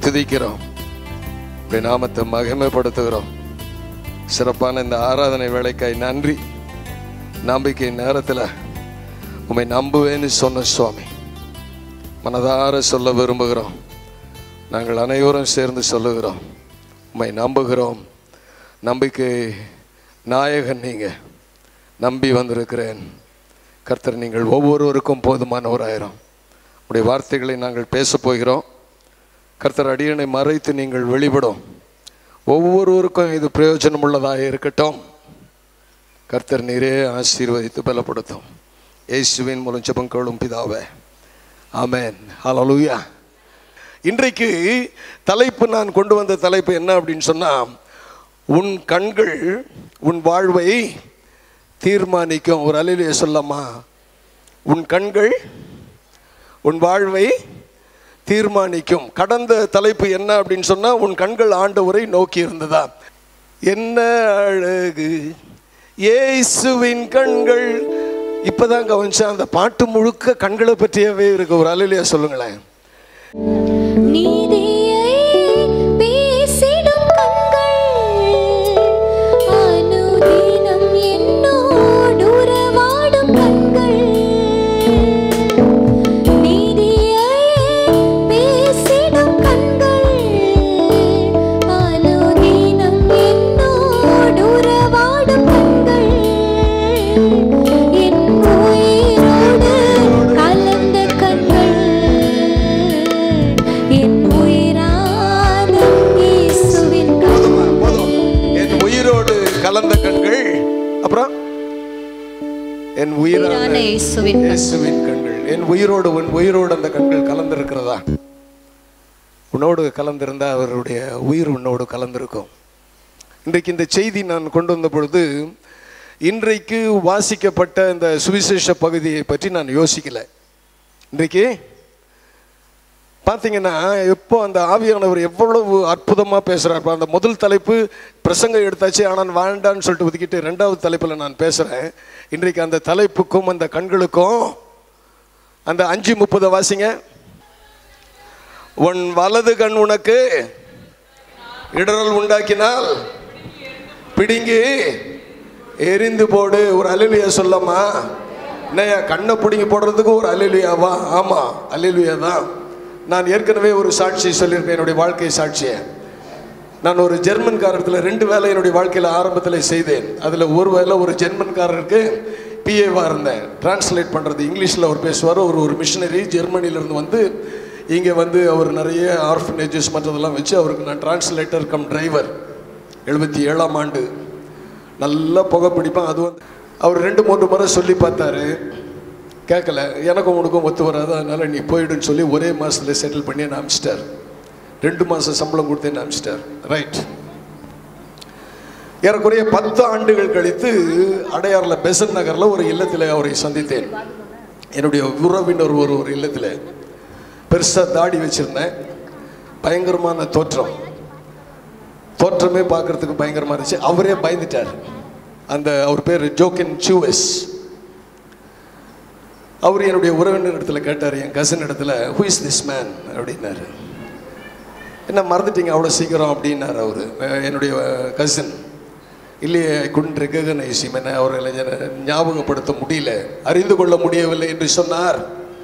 துதிக்கிறோம் உடைய நாமத்தை மகிமைப்படுத்துகிறோம் சிறப்பான இந்த ஆராதனை வேலைக்காய் நன்றி நம்பிக்கை நேரத்தில் உம்மை நம்புவேன்னு சொன்ன சுவாமி மனதார சொல்ல விரும்புகிறோம் நாங்கள் அனைவரும் சேர்ந்து சொல்லுகிறோம் உம்மை நம்புகிறோம் நம்பிக்கை நாயகன் நீங்கள் நம்பி வந்திருக்கிறேன் கர்த்தர் நீங்கள் ஒவ்வொருவருக்கும் போதுமானவராயிரும் உடைய வார்த்தைகளை நாங்கள் பேசப் போகிறோம் கர்த்தர் அடியனை மறைத்து நீங்கள் வெளிப்படும் ஒவ்வொருவருக்கும் இது பிரயோஜனம் உள்ளதாக இருக்கட்டும் கர்த்தர் நீரே ஆசீர்வதித்து பலப்படுத்தும் இயேசுவின் மூலம் ஜெபம் கேளும் பிதாவே ஆமென் ஹalleluya இன்றைக்கு தலைப்பு நான் கொண்டு வந்த தலைப்பு என்ன அப்படின்னு சொன்னா உன் கண்கள் உன் வாழ்வை தீர்மானிக்கும் ஒரு அலையிலேயே சொல்லம்மா உன் கண்கள் உன் வாழ்வை தீர்மானிக்கும் கடந்த தலைப்பு என்ன அப்படின்னு சொன்னா உன் கண்கள் ஆண்டவரை நோக்கி இருந்ததா என்ன அழகு இயேசுவின் கண்கள் இப்பதான் கவனிச்சேன் அந்த பாட்டு முழுக்க கண்களை பற்றியவே இருக்கு ஒரு அலையிலேயே சொல்லுங்களேன் நீதியை பேசிடும் கண்கள் அனுதினம் என்னோடு உறவாடும் கண்கள் நீதியை பேசிடும் கண்கள் அனுதினம் என்னோடு உறவாடும் கண்கள் என் உயிரோடு கலந்த கண்கள் என் உயிரான இயேசுவின் போதுமா, போதும். கண்கள் என் உயிரோடு கலந்த கண்கள் அப்புறம் என் உயிரான உயிரான இயேசுவின் கண்கள். இயேசுவின் கண்கள் என் உயிரோடு உன் உயிரோடு அந்த கண்கள் கலந்திருக்கிறதா உன்னோடு கலந்திருந்தா அவருடைய உயிர் உன்னோடு கலந்திருக்கும் இன்றைக்கு இந்த செய்தி நான் கொண்டு வந்த பொழுது இன்றைக்கு வாசிக்கப்பட்ட இந்த சுவிசேஷ பகுதியை பற்றி நான் யோசிக்கல இன்றைக்கு பார்த்தீங்கன்னா எப்போ அந்த ஆவியானவர் எவ்வளவு அற்புதமாக பேசுகிறார் பாரு. அந்த முதல் தலைப்பு பிரசங்கம் எடுத்தாச்சு ஆனால் வேண்டான்னு சொல்லிட்டு ஒதுக்கிட்டு ரெண்டாவது தலைப்பில் நான் பேசுகிறேன் இன்றைக்கு அந்த தலைப்புக்கும் அந்த கண்களுக்கும் அந்த அஞ்சு முப்பது வாசிங்க உன் வலது கண் உனக்கு இடரல் உண்டாக்கினால் பிடுங்கி எரிந்து போடு ஒரு அலிலுயா சொல்லம்மா என்னையா கண்ணை பிடுங்கி போடுறதுக்கு ஒரு அலிலுயாவா ஆமாம் அலிலுயா தான் நான் ஏற்கனவே ஒரு சாட்சி சொல்லியிருக்கேன் என்னுடைய வாழ்க்கை சாட்சியை நான் ஒரு ஜெர்மன்காரத்தில் ரெண்டு வேலை என்னுடைய வாழ்க்கையில் ஆரம்பத்தில் செய்தேன் அதில் ஒரு வேலை ஒரு ஜெர்மன்காரருக்கு பிஏவாக இருந்தேன் டிரான்ஸ்லேட் பண்ணுறது இங்கிலீஷில் அவர் பேசுவார் ஒரு ஒரு மிஷினரி ஜெர்மனியிலேருந்து வந்து இங்கே வந்து அவர் நிறைய ஆர்ஃபனேஜஸ் மற்றதெல்லாம் வச்சு அவருக்கு நான் டிரான்ஸ்லேட்டர் கம் டிரைவர் எழுபத்தி ஏழாம் ஆண்டு நல்லா புகை பிடிப்பேன் அது வந்து அவர் ரெண்டு மூன்று முறை சொல்லி பார்த்தாரு கேட்கல எனக்கும் உனக்கும் ஒத்து வராது அதனால் நீ போயிடுன்னு சொல்லி ஒரே மாதத்தில் செட்டில் பண்ணி என்ன அமிச்சிட்டார் ரெண்டு மாதம் சம்பளம் கொடுத்தேன்னு அமிச்சிட்டார் ரைட் ஏறக்குறைய பத்து ஆண்டுகள் கழித்து அடையாறில் பெசன் நகரில் ஒரு இல்லத்தில் அவரை சந்தித்தேன் என்னுடைய உறவினர் ஒரு ஒரு இல்லத்தில் பெருசாக தாடி வச்சுருந்தேன் பயங்கரமான தோற்றம் தோற்றமே பார்க்கறதுக்கு பயங்கரமாக இருந்துச்சு அவரே பயந்துட்டார் அந்த அவர் பேர் ஜோக்கின் சூவஸ் அவர் என்னுடைய உறவினர் இடத்துல கேட்டார் என் கசின் இடத்துல ஹூ இஸ் திஸ் மேன் அப்படின்னாரு என்ன மறந்துட்டீங்க அவ்வளோ சீக்கிரம் அப்படின்னார் அவர் என்னுடைய கசின் இல்லையே குண்ட் ரெகனைஸ் என்ன அவர்களை ஞா- ஞாபகப்படுத்த முடியல அறிந்து கொள்ள முடியவில்லை என்று சொன்னார்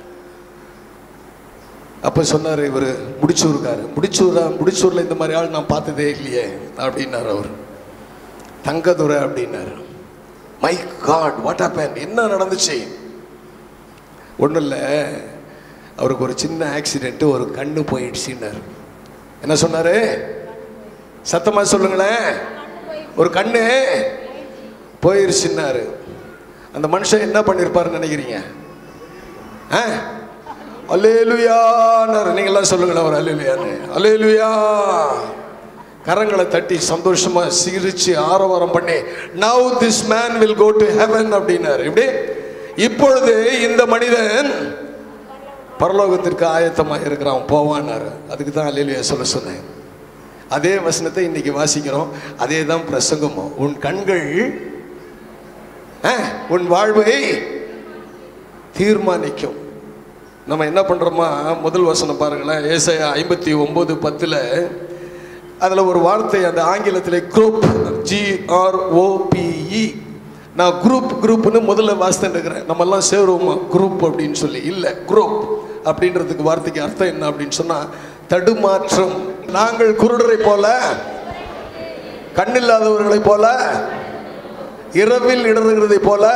அப்போ சொன்னார் இவர் முடிச்சூருக்காரு முடிச்சூரா முடிச்சூரில் இந்த மாதிரி ஆள் நான் பார்த்ததே இல்லையே அப்படின்னார் அவர் தங்கதுரை அப்படின்னாரு மை காட் வாட் ஹேப்பன் என்ன நடந்துச்சு ஒன்றும் இல்லை அவருக்கு ஒரு சின்ன ஆக்சிடென்ட்டு ஒரு கண்ணு போயிடுச்சுன்னாரு என்ன சொன்னாரு சத்தமா சொல்லுங்களேன் ஒரு கண்ணு போயிருச்சுன்னாரு அந்த மனுஷன் என்ன பண்ணியிருப்பாருன்னு நினைக்கிறீங்க ஆ அலேலுயான்னாரு நீங்களாம் சொல்லுங்களேன் ஒரு அலேலுயான்னு அலேலுயா கரங்களை தட்டி சந்தோஷமா சிரிச்சு ஆரவாரம் பண்ணி now this man will go to heaven அப்படின்னாரு இப்படி இப்பொழுது இந்த மனிதன் பரலோகத்திற்கு ஆயத்தமாக இருக்கிறான் போவான்னாரு அதுக்கு தான் அலேலுயா சொல்ல சொன்னேன் அதே வசனத்தை இன்னைக்கு வாசிக்கிறோம் அதே தான் பிரசங்கமும் உன் கண்கள் ஆ, உன் வாழ்வை தீர்மானிக்கும் நம்ம என்ன பண்ணுறோமா முதல் வசனம் பாருங்களேன் ஏசாயா ஐம்பத்தி ஒம்பது பத்தில் அதில் ஒரு வார்த்தை அந்த ஆங்கிலத்தில் குரூப் ஜிஆர்ஓபிஇ நான் குரூப் குரூப்னு முதல்ல வாசித்துட்டு இருக்கிறேன் நம்மெல்லாம் சேருவோமா குரூப் அப்படின்னு சொல்லி இல்லை குரூப் அப்படின்றதுக்கு வார்த்தைக்கு அர்த்தம் என்ன அப்படின்னு சொன்னால் தடுமாற்றம் நாங்கள் குருடரை போல கண்ணில்லாதவர்களைப் போல இரவில் இடறுகிறதை போல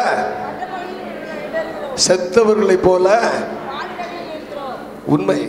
செத்தவர்களைப் போல உண்மை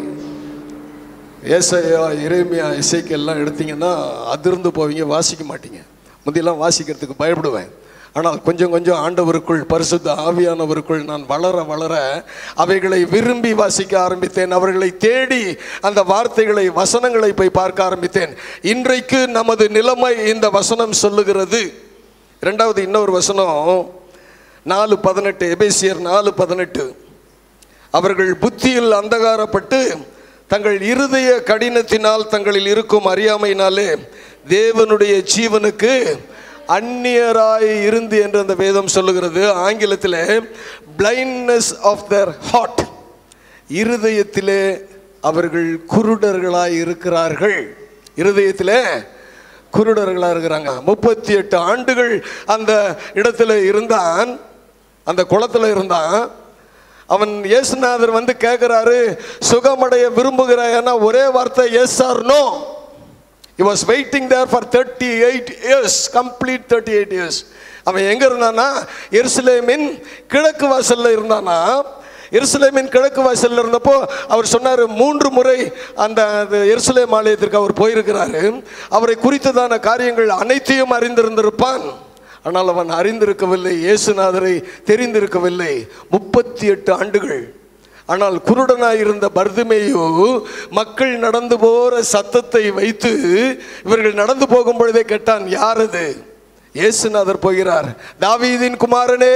ஏசையா இறைமையா இசைக்கெல்லாம் எடுத்தீங்கன்னா அதிர்ந்து போவீங்க வாசிக்க மாட்டீங்க முந்தியெல்லாம் வாசிக்கிறதுக்கு பயப்படுவேன் ஆனால் கொஞ்சம் கொஞ்சம் ஆண்டவருக்குள் பரிசுத்த ஆவியானவருக்குள் நான் வளர வளர அவைகளை விரும்பி வாசிக்க ஆரம்பித்தேன் அவர்களை தேடி அந்த வார்த்தைகளை வசனங்களை போய் பார்க்க ஆரம்பித்தேன் இன்றைக்கு நமது நிலைமை இந்த வசனம் சொல்லுகிறது இரண்டாவது இன்னொரு வசனம் நாலு பதினெட்டு எபேசியர் நாலு பதினெட்டு அவர்கள் புத்தியில் அந்தகாரப்பட்டு தங்கள் இருதய கடினத்தினால் தங்களில் இருக்கும் அறியாமையினாலே தேவனுடைய ஜீவனுக்கு அந்நியராய் இருந்து என்று அந்த வேதம் சொல்லுகிறது ஆங்கிலத்தில் பிளைண்ட்னஸ் ஆஃப் தர் ஹார்ட் இருதயத்திலே அவர்கள் குருடர்களாய் இருக்கிறார்கள் இருதயத்திலே குருடர்களாக இருக்கிறாங்க முப்பத்தி எட்டு ஆண்டுகள் அந்த இடத்துல இருந்தான் அந்த குளத்துல இருந்தான் அவன் இயேசுநாதர் வந்து கேட்குறாரு சுகமடைய விரும்புகிறாயன்னா ஒரே வார்த்தை yes or no he was waiting there for 38 years complete 38 years அவன் எங்க இருந்தானா எருசலேமின் கிழக்கு வாசல்ல இருந்தானா எருசலேமின் கிழக்கு வாசல்ல இருந்தப்போ அவர் சொன்னார் மூன்று முறை அந்த அது எருசலேம் ஆலயத்திற்கு அவர் போயிருக்கிறாரு அவரை குறித்ததான காரியங்கள் அனைத்தையும் அறிந்திருந்திருப்பான் ஆனால் அவன் அறிந்திருக்கவில்லை இயேசுநாதரை தெரிந்திருக்கவில்லை முப்பத்தி எட்டு ஆண்டுகள் ஆனால் குருடனாய் இருந்த பர்துமேயோ மக்கள் நடந்து போற சத்தத்தை வைத்து இவர்கள் நடந்து போகும் பொழுதே கேட்டான் யார் அது இயேசுநாதர் போகிறார் தாவீதின் குமாரனே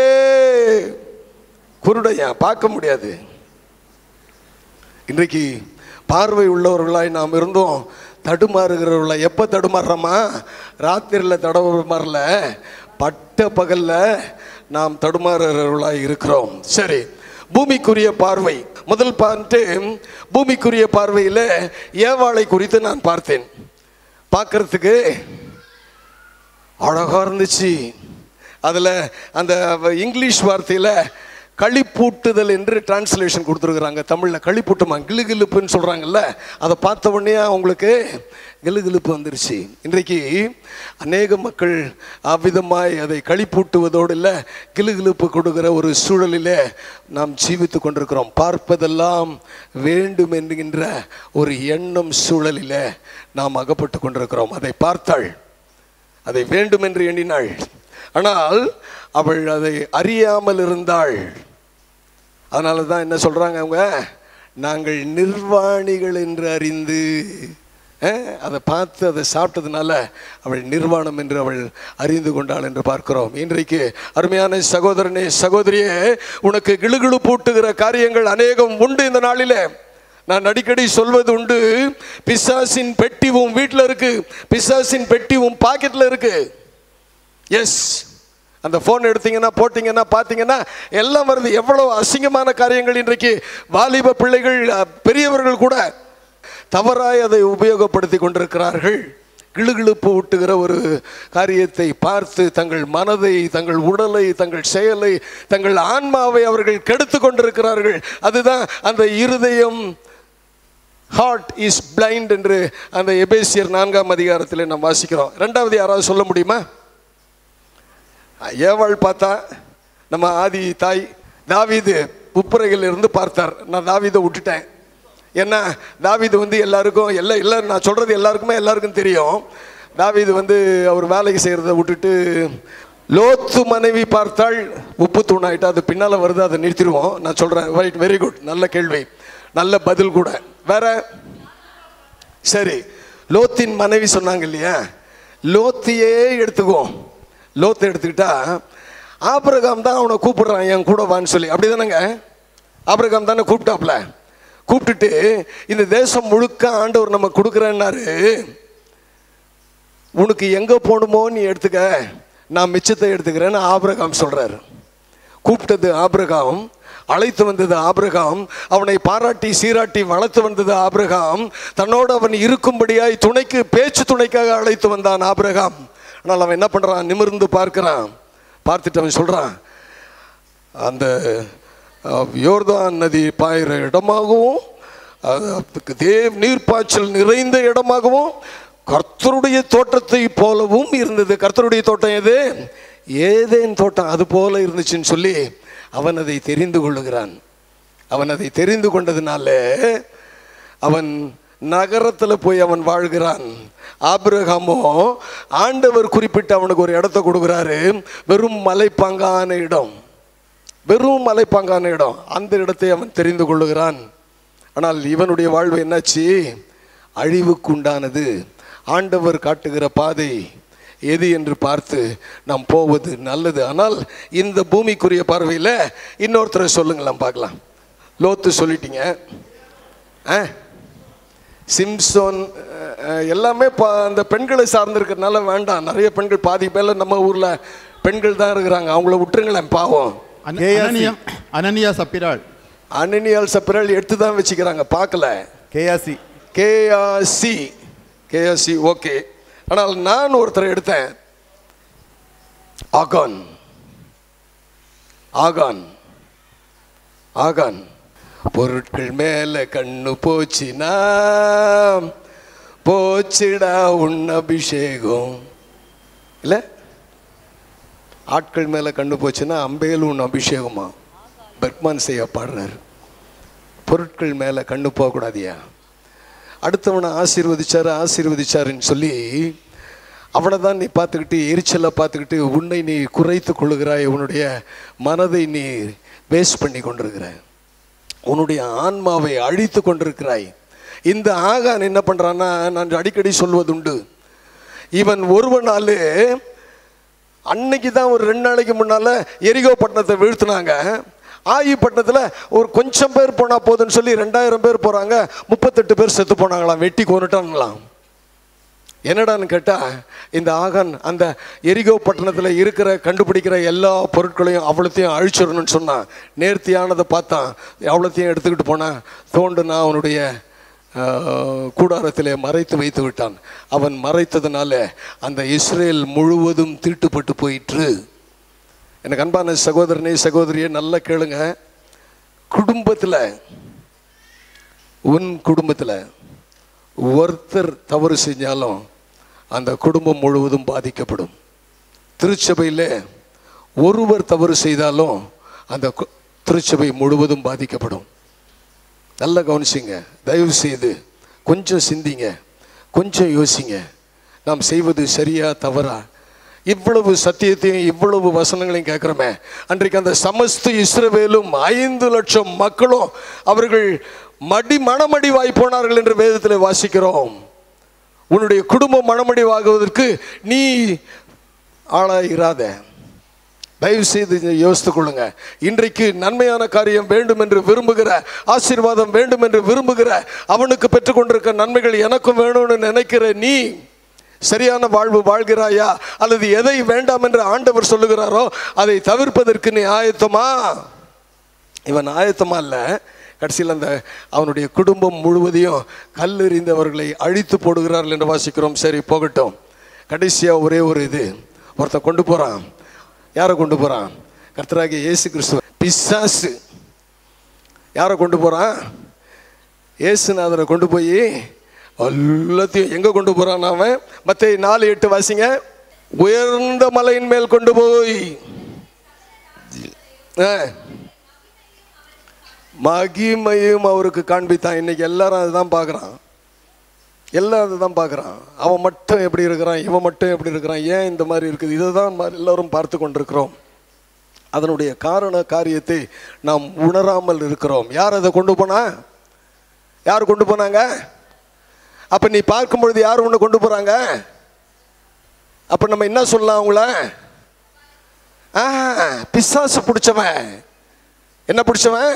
குருடையா பார்க்க முடியாது இன்றைக்கு பார்வை உள்ளவர்களாய் நாம் இருந்தோம் தடுமாறுகிறவர்களா எப்போ தடுமாறுறோமா ராத்திரியில் தடுமாறல பட்ட பகல்ல நாம் தடுமாறுகிறவர்களாய் இருக்கிறோம் சரி பூமிக்குரிய பார்வை முதல் பார்த்து பூமிக்குரிய பார்வையில் ஏவாளை குறித்து நான் பார்த்தேன் பார்க்கறதுக்கு அழகா இருந்துச்சு அதில் அந்த இங்கிலீஷ் வார்த்தையில் களிப்பூட்டுதல் என்று டிரான்ஸ்லேஷன் கொடுத்துருக்குறாங்க தமிழில் களிப்பூட்டுமா கிளுகிழுப்புன்னு சொல்கிறாங்கல்ல அதை பார்த்த உடனே அவங்களுக்கு கிளுகிழுப்பு வந்துருச்சு இன்றைக்கு அநேக மக்கள் அவ்விதமாய் அதை களிப்பூட்டுவதோடு இல்லை கிளுகிழுப்பு கொடுக்கிற ஒரு சூழலிலே நாம் ஜீவித்து கொண்டிருக்கிறோம் பார்ப்பதெல்லாம் வேண்டும் என்கின்ற ஒரு எண்ணம் சூழலிலே நாம் அகப்பட்டு கொண்டிருக்கிறோம் அதை பார்த்தாள் அதை வேண்டும் என்று எண்ணினாள் ஆனால் அவள் அதை அறியாமல் இருந்தாள் அதனால தான் என்ன சொல்றாங்க அவங்க நாங்கள் நிர்வாணிகள் என்று அறிந்து அஹ், அதை பார்த்து அதை சாப்பிட்டதுனால அவள் நிர்வாணம் என்று அவள் அறிந்து கொண்டாள் என்று பார்க்கிறோம் இன்றைக்கு அருமையான சகோதரனே சகோதரியே உனக்கு கிளுகிழு பூட்டுகிற காரியங்கள் அநேகம் உண்டு இந்த நாளிலே நான் அடிக்கடி சொல்வது உண்டு பிசாசின் பெட்டி உன் வீட்டில் இருக்கு பிசாசின் பெட்டி உன் பாக்கெட்டில் இருக்கு எஸ் அந்த ஃபோன் எடுத்தீங்கன்னா போட்டீங்கன்னா பார்த்தீங்கன்னா எல்லாம் வருது எவ்வளோ அசிங்கமான காரியங்கள் இன்றைக்கு வாலிப பிள்ளைகள் அஹ், பெரியவர்கள் கூட தவறாய் அதை உபயோகப்படுத்தி கொண்டிருக்கிறார்கள் கிளுகிழுப்பு ஊட்டுகிற ஒரு காரியத்தை பார்த்து தங்கள் மனதை தங்கள் உடலை தங்கள் செயலை தங்கள் ஆன்மாவை அவர்கள் கெடுத்து கொண்டிருக்கிறார்கள் அதுதான் அந்த இருதயம் ஹார்ட் இஸ் பிளைண்ட் என்று அந்த எபேசியர் நான்காம் அதிகாரத்தில் நாம் வாசிக்கிறோம் ரெண்டாவது யாராவது சொல்ல முடியுமா ஏவாள் பார்த்தா நம்ம ஆதி தாய் தாவீது உப்புரையில் இருந்து பார்த்தார் நான் தாவீதை விட்டுட்டேன் ஏன்னா தாவீது வந்து எல்லாருக்கும் எல்லாம் இல்லை நான் சொல்கிறது எல்லாருக்குமே எல்லாருக்கும் தெரியும் தாவீது வந்து அவர் வேலைக்கு செய்கிறத விட்டுட்டு லோத்து மனைவி பார்த்தால் உப்பு தூணாயிட்டா அது பின்னால் வருது அதை நிறுத்திடுவோம் நான் சொல்கிறேன் ரைட் வெரி குட் நல்ல கேள்வி நல்ல பதில் கூட வேற சரி லோத்தின் மனைவி சொன்னாங்க இல்லையா லோத்தியே எடுத்துக்குவோம் லோத்தை எடுத்துக்கிட்டா ஆபிரகாம் தான் அவனை கூப்பிடுறான் என் கூட வான்னு சொல்லி அப்படி தானேங்க ஆபிரகாம் தானே கூப்பிட்டாப்ல கூப்பிட்டுட்டு இந்த தேசம் முழுக்க ஆண்டவர் நம்ம கொடுக்குறேன்னாரு உனக்கு எங்கே போகணுமோ நீ எடுத்துக்க நான் மிச்சத்தை எடுத்துக்கிறேன்னு ஆபிரகாம் சொல்கிறாரு கூப்பிட்டது ஆபிரகாம் அழைத்து வந்தது ஆபிரகாம் அவனை பாராட்டி சீராட்டி வளர்த்து வந்தது ஆபிரகாம் தன்னோடு அவன் இருக்கும்படியாய் துணைக்கு பேச்சு துணைக்காக அழைத்து வந்தான் ஆபிரகாம் ஆனால் அவன் என்ன பண்றான் நிமிர்ந்து பார்க்கிறான் பார்த்துட்டு அவன் சொல்றான் அந்த அஹ், யோர்தான் நதி பாயிற இடமாகவும் அது தேவ் நீர்ப்பாய்ச்சல் நிறைந்த இடமாகவும் கர்த்தருடைய தோட்டத்தை போலவும் இருந்தது கர்த்தருடைய தோட்டம் எது ஏதேன் தோட்டம் அது போல இருந்துச்சுன்னு சொல்லி அவன் அதை தெரிந்து கொள்ளுகிறான் அவன் அதை தெரிந்து கொண்டதுனால அவன் நகரத்தில் போய் அவன் வாழ்கிறான் ஆபிரகாமோ ஆண்டவர் குறிப்பிட்டு அவனுக்கு ஒரு இடத்த கொடுக்குறாரு வெறும் மலைப்பாங்கான இடம் வெறும் மலைப்பாங்கான இடம் அந்த இடத்தை அவன் தெரிந்து கொள்ளுகிறான் ஆனால் இவனுடைய வாழ்வு என்னாச்சு அழிவுக்கு உண்டானது ஆண்டவர் காட்டுகிற பாதை எது என்று பார்த்து நாம் போவது நல்லது ஆனால் இந்த பூமிக்குரிய பார்வையில் இன்னொருத்தரை சொல்லுங்களேன் பார்க்கலாம் லோத்து சொல்லிட்டீங்க ஆ சிம்சோன் அஹ், அஹ், எல்லாமே பா அந்த பெண்களை சார்ந்திருக்கிறதுனால வேண்டாம் நிறைய பெண்கள் பாதி பேர்ல நம்ம ஊரில் பெண்கள் தான் இருக்கிறாங்க அவங்கள விட்டுருங்களேன் பாவம் அன- KRC. அனனியா அனனியா சப்பிராள் அனனியால் சப்பிரல் எடுத்து தான் வச்சுக்கிறாங்க பார்க்கல கேஆசி கேஆசி கேஆசி ஓகே ஆனால் நான் ஒருத்தரை எடுத்தேன் ஆகான் ஆகான் ஆகான் பொருட்கள் மேல கண்ணு போச்சினா போச்சிடா உன் அபிஷேகம் இல்லை ஆட்கள் மேல கண்ணு போச்சுன்னா அம்பேல் உன் அபிஷேகமா பெர்க்மான் செய்ய பாடுறாரு பொருட்கள் மேல கண்ணு போகக்கூடாதியா அடுத்தவனை ஆசீர்வதிச்சாரு ஆசீர்வதிச்சாருன்னு சொல்லி அவனை தான் நீ பார்த்துக்கிட்டு எரிச்சலை பார்த்துக்கிட்டு உன்னை நீ குறைத்து கொள்ளுகிறாய் உன்னுடைய மனதை நீ வேஸ்ட் பண்ணி கொண்டிருக்கிறாய் உன்னுடைய ஆன்மாவை அழித்து கொண்டிருக்கிறாய் இந்த ஆகான் என்ன பண்றான்னா நான் அடிக்கடி சொல்வதுண்டு இவன் ஒருவனாலே அன்னைக்கு தான் ஒரு ரெண்டு நாளைக்கு முன்னால எரிகோ பட்டணத்தை வீழ்த்தினாங்க ஆயி பட்டணத்தில் ஒரு கொஞ்சம் பேர் போனா போதுன்னு சொல்லி ரெண்டாயிரம் பேர் போறாங்க முப்பத்தெட்டு பேர் செத்து போனாங்களாம் வெட்டி கொண்டுட்டாங்களாம் என்னடான்னு கேட்டா இந்த ஆகான் அந்த எரிகோ பட்டணத்தில் இருக்கிற கண்டுபிடிக்கிற எல்லா பொருட்களையும் அவ்வளோத்தையும் அழிச்சிடணும்னு சொன்னான் நேர்த்தியானதை பார்த்தான் அவ்வளோத்தையும் எடுத்துக்கிட்டு போனான் தோண்டுனா அவனுடைய ஆஹ், கூடாரத்திலே மறைத்து வைத்து விட்டான் அவன் மறைத்ததுனால அந்த இஸ்ரேல் முழுவதும் தீட்டுப்பட்டு போயிற்று எனக்கு அன்பான சகோதரனே சகோதரியே நல்லா கேளுங்க குடும்பத்தில் உன் குடும்பத்தில் ஒருத்தர் தவறு செஞ்சாலும் அந்த குடும்பம் முழுவதும் பாதிக்கப்படும் திருச்சபையில் ஒருவர் தவறு செய்தாலும் அந்த கு- திருச்சபை முழுவதும் பாதிக்கப்படும் நல்லா கவனிச்சிங்க தயவு செய்து கொஞ்சம் சிந்திங்க கொஞ்சம் யோசிங்க நாம் செய்வது சரியா தவறா இவ்வளவு சத்தியத்தையும் இவ்வளவு வசனங்களையும் கேட்குறோமே அன்றைக்கு அந்த சமஸ்த இஸ்ரவேலும் ஐந்து லட்சம் மக்களும் அவர்கள் மடி மணமடிவாய் போனார்கள் என்று வேதத்தில் வாசிக்கிறோம் உன்னுடைய குடும்பம் மணமடிவாகுவதற்கு நீ ஆளாயிராத தயவு செய்து இதை யோசித்துக் கொள்ளுங்க இன்றைக்கு நன்மையான காரியம் வேண்டும் என்று விரும்புகிற ஆசீர்வாதம் வேண்டும் என்று விரும்புகிற அவனுக்கு பெற்றுக்கொண்டிருக்க நன்மைகள் எனக்கும் வேணும்னு நினைக்கிற நீ சரியான வாழ்வு வாழ்கிறாயா அல்லது எதை வேண்டாம் என்று ஆண்டவர் சொல்லுகிறாரோ அதை தவிர்ப்பதற்கு நீ ஆயத்தமா இவன் ஆயத்தமா இல்ல கடைசியில் அந்த அவனுடைய குடும்பம் முழுவதையும் கல்லெறிந்தவர்களை அழித்து போடுகிறார்கள் என்று வாசிக்கிறோம் சரி போகட்டும் கடைசியா ஒரே ஒரு இது ஒருத்தன் கொண்டு போறான் யாரை கொண்டு போறான் கர்த்தராகிய இயேசு கிறிஸ்துவ பிசாசு யாரை கொண்டு போறான் இயேசுநாதரை கொண்டு போய் எல்லாத்தையும் எங்க கொண்டு போறான் அவன் மத்திய நாலு எட்டு வாசிங்க உயர்ந்த மலையின் மேல் கொண்டு போய் ஆ. மகிமையும் அவருக்கு காண்பித்தான் இன்னைக்கு எல்லாரும் அதுதான் பார்க்குறான் எல்லாம் அதுதான் பார்க்குறான் அவன் மட்டும் எப்படி இருக்கிறான் இவன் மட்டும் எப்படி இருக்கிறான் ஏன் இந்த மாதிரி இருக்குது இதை தான் எல்லாரும் பார்த்து கொண்டிருக்கிறோம் அதனுடைய காரண காரியத்தை நாம் உணராமல் இருக்கிறோம் யார் அதை கொண்டு போனா யார் கொண்டு போனாங்க அப்ப நீ பார்க்கும் பொழுது யார் உன்னை கொண்டு போறாங்க அப்ப நம்ம என்ன சொல்லலாம் அவங்கள ஆ பிசாசு பிடிச்சவன் என்ன பிடிச்சவன்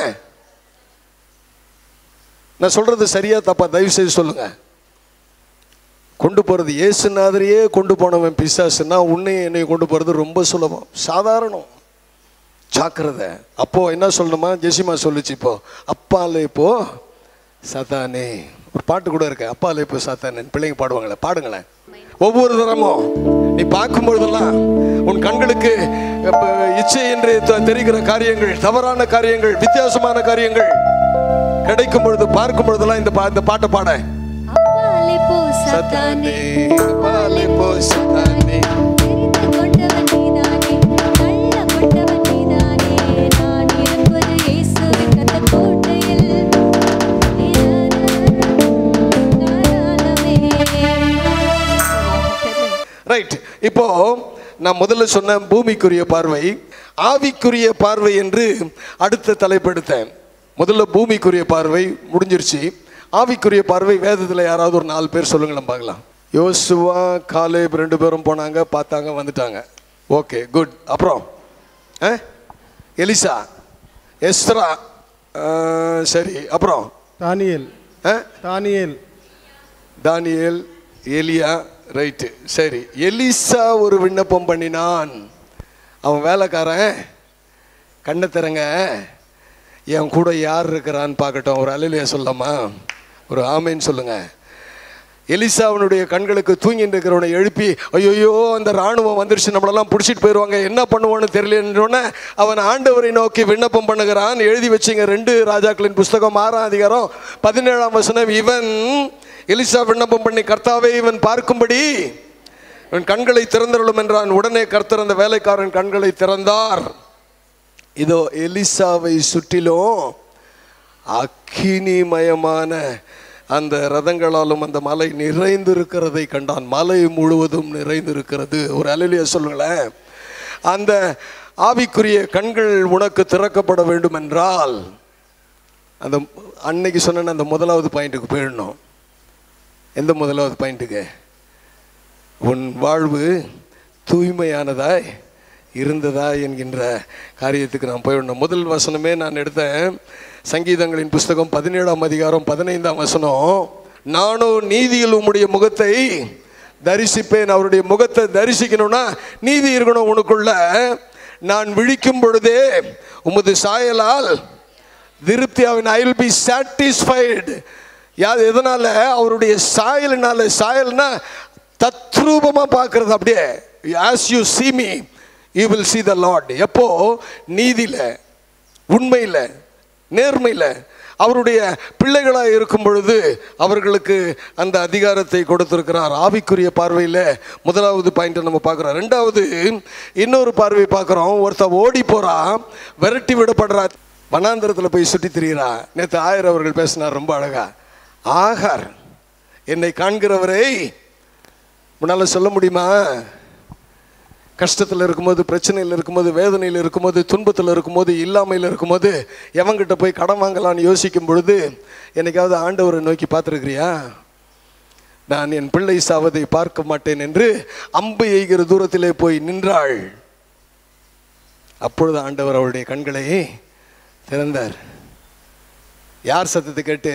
நான் சொல்றது சரியா தப்பா தயவு செய்து சொல்லுங்க கொண்டு போறது இயேசுநாதரையே கொண்டு போனவன் பிசாசுன்னா உன்னை என்னை கொண்டு போறது ரொம்ப சுலபம் சாதாரணம் ஜாக்கிரதை அப்போ என்ன சொல்லணுமா ஜெசிமா சொல்லுச்சு இப்போ அப்பால இப்போ சத்தானே ஒரு பாட்டு கூட இருக்கு அப்பால இப்போ சாத்தானே பிள்ளைங்க பாடுவாங்களே பாடுங்களேன் ஒவ்வொரு தரமும் நீ பார்க்கும் பொழுதெல்லாம் உன் கண்களுக்கு இப்ப இச்சை என்று தெ- தெரிகிற காரியங்கள் தவறான காரியங்கள் வித்தியாசமான காரியங்கள் கிடைக்கும் பொழுது பார்க்கும் பொழுதெல்லாம் இந்த பா- இந்த பாட்டை பாட அப்பாலே போ சாத்தானே அப்பாலே போ சாத்தானே தெரிந்து கொண்டவன் நீதானே தள்ளப்பட்டவன் நீதானே நான் இருப்பது இயேசுவின் ரத்தக் கோட்டையில் ரைட் இப்போ நான் முதல்ல சொன்ன பூமிக்குரிய பார்வை ஆவிக்குரிய பார்வை என்று அடுத்த தலைப்படுத்தேன் முதல்ல பூமிக்குரிய பார்வை முடிஞ்சிருச்சு ஆவிக்குரிய பார்வை வேதத்தில் யாராவது ஒரு நாலு பேர் சொல்லுங்களேன் பார்க்கலாம் யோசுவா காலேப் ரெண்டு பேரும் போனாங்க பார்த்தாங்க வந்துட்டாங்க ஓகே குட் அப்புறம் ஆ? எலிசா எஸ்ரா ஆ, சரி அப்புறம் தானியேல் ஆ? தானியேல் தானியேல் எலியா ரைட்டு சரி எலிசா ஒரு விண்ணப்பம் பண்ணினான் அவன் வேலைக்காரன் கண்ணை திறங்க என் கூட யார் இருக்கிறான்னு பார்க்கட்டும் ஒரு அலையிலையா சொல்லலாமா ஒரு ஆமைன்னு சொல்லுங்க எலிசா அவனுடைய கண்களுக்கு தூங்கிட்டு இருக்கிறவனை எழுப்பி ஐயோ அந்த ராணுவம் வந்துருச்சு நம்மளெல்லாம் பிடிச்சிட்டு போயிடுவாங்க என்ன பண்ணுவோன்னு தெரியலன்னு அவன் ஆண்டவரை நோக்கி விண்ணப்பம் பண்ணுகிறான் எழுதி வச்சுங்க ரெண்டு ராஜாக்களின் புஸ்தகம் ஆறாம் அதிகாரம் பதினேழாம் வசனம் இவன் எலிசா விண்ணப்பம் பண்ணி கர்த்தாவே இவன் பார்க்கும்படி இவன் கண்களை திறந்தருளும் என்றான் உடனே கர்த்தர் அந்த வேலைக்காரன் கண்களை திறந்தார் இதோ எலிசாவை சுற்றிலும் அக்கினிமயமான அந்த ரதங்களாலும் அந்த மலை நிறைந்திருக்கிறதை கண்டான் மலை முழுவதும் நிறைந்திருக்கிறது ஒரு அலையிலேயே சொல்லுங்களேன் அந்த ஆவிக்குரிய கண்கள் உனக்கு திறக்கப்பட வேண்டும் என்றால் அந்த அன்னைக்கு சொன்ன அந்த முதலாவது பாயிண்ட்டுக்கு போயிடணும் எந்த முதலாவது பாயிண்ட்டுக்கு உன் வாழ்வு தூய்மையானதாய் இருந்ததா என்கின்ற காரியத்துக்கு நான் போயிடணும் முதல் வசனமே நான் எடுத்தேன் சங்கீதங்களின் புஸ்தகம் பதினேழாம் அதிகாரம் பதினைந்தாம் வசனம் நானும் நீதியில் உம்முடைய முகத்தை தரிசிப்பேன் அவருடைய முகத்தை தரிசிக்கணும்னா நீதி இருக்கணும் உனக்குள்ள நான் விழிக்கும் பொழுதே உமது சாயலால் திருப்தியாவின் ஐ வில் பி சாட்டிஸ்ஃபைடு யாது எதனால அவருடைய சாயல்னால சாயல்னா தத்ரூபமா பார்க்கறது அப்படியே as you see me you will see the Lord எப்போ நீதியில உண்மையில் நேர்மையில் அவருடைய பிள்ளைகளாக இருக்கும் பொழுது அவர்களுக்கு அந்த அதிகாரத்தை கொடுத்திருக்கிறார் ஆவிக்குரிய பார்வையில் முதலாவது பாயிண்ட்டை நம்ம பார்க்குறோம் ரெண்டாவது இன்னொரு பார்வை பார்க்குறோம் ஒருத்தன் ஓடி போகிறான் விரட்டி விடப்படுறா வனாந்திரத்தில் போய் சுற்றி திரியிறா நேற்று ஆயர் அவர்கள் பேசினார் ரொம்ப அழகா ஆகார் என்னை காண்கிறவரை முன்னால் சொல்ல முடியுமா கஷ்டத்தில் இருக்கும்போது பிரச்சனையில் இருக்கும்போது வேதனையில் இருக்கும்போது துன்பத்தில் இருக்கும்போது இல்லாமையில் இருக்கும்போது எவங்கிட்ட போய் கடன் வாங்கலாம்னு யோசிக்கும் பொழுது என்னைக்காவது ஆண்டவரை நோக்கி பார்த்துருக்கிறியா நான் என் பிள்ளை சாவதை பார்க்க மாட்டேன் என்று அம்பு எய்கிற தூரத்திலே போய் நின்றாள் அப்பொழுது ஆண்டவர் அவருடைய கண்களை திறந்தார் யார் சத்தத்தை கேட்டு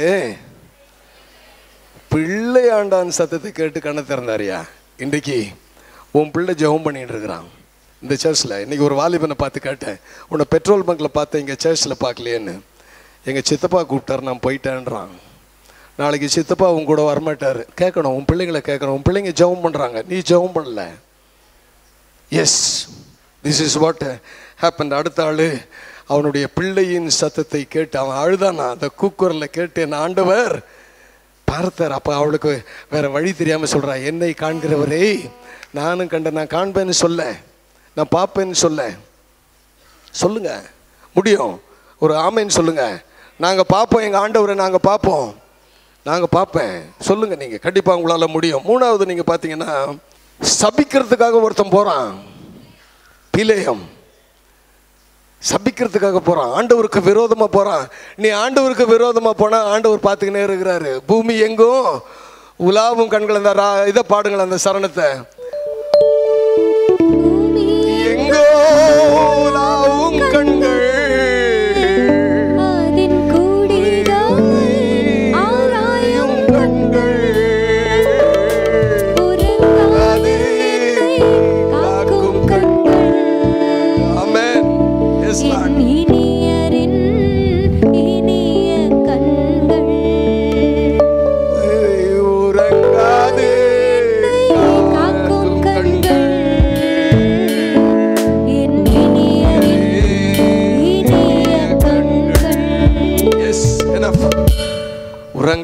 பிள்ளை ஆண்டான் சத்தத்தை கேட்டு கண்ணை திறந்தாரியா இன்றைக்கு உன் பிள்ளை ஜெபம் பண்ணிட்டு இருக்கிறான் இந்த சர்ச்சில் இன்னைக்கு ஒரு வாலிபனை பார்த்து கேட்டேன் உன்னை பெட்ரோல் பங்க்கில் பார்த்தேன் இங்கே சர்ச்சில் பார்க்கலையேன்னு எங்கள் சித்தப்பா கூப்பிட்டார் நான் போயிட்டேன்றான் நாளைக்கு சித்தப்பா உன் கூட வரமாட்டார் கேட்கணும் உன் பிள்ளைங்களை கேட்கணும் உன் பிள்ளைங்க ஜெபம் பண்ணுறாங்க நீ ஜெபம் பண்ணல yes this is what happen அடுத்த ஆள் அவனுடைய பிள்ளையின் சத்தத்தை கேட்டு அவன் அழுதானா அந்த கூக்குரலில் கேட்டு என் ஆண்டவர் பார்த்தார் அப்போ அவளுக்கு வேற வழி தெரியாமல் சொல்றா என்னை காண்கிறவரே நானும் கண்ட நான் காண்பேன்னு சொல்ல நான் பார்ப்பேன்னு சொல்ல சொல்லுங்க முடியும் ஒரு ஆமைன்னு சொல்லுங்க நாங்கள் பார்ப்போம் எங்கள் ஆண்டவரை நாங்கள் பார்ப்போம் நாங்கள் பார்ப்பேன் சொல்லுங்க நீங்கள் கண்டிப்பாக உங்களால் முடியும் மூணாவது நீங்கள் பார்த்தீங்கன்னா சபிக்கிறதுக்காக ஒருத்தன் போகிறான் பிலேயம் சபிக்கிறதுக்காக போறான் ஆண்டவருக்கு விரோதமா போறான் நீ ஆண்டவருக்கு விரோதமா போனா ஆண்டவர் பார்த்துக்கினே இருக்கிறாரு பூமி எங்கும் உலாவும் கண்கள் அந்த ரா- இதை பாடுங்கள் அந்த சரணத்தை எங்கோ உலாவும் கண்கள் அதின் கூடிடாமல் ஆராயும் கண்கள் உறங்காது என்னை காக்கும் கண்கள் ஆமென் எஸ்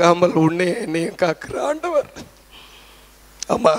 உறங்காமல் உன்னை என்னையும் காக்கிற ஆண்டவர் ஆமா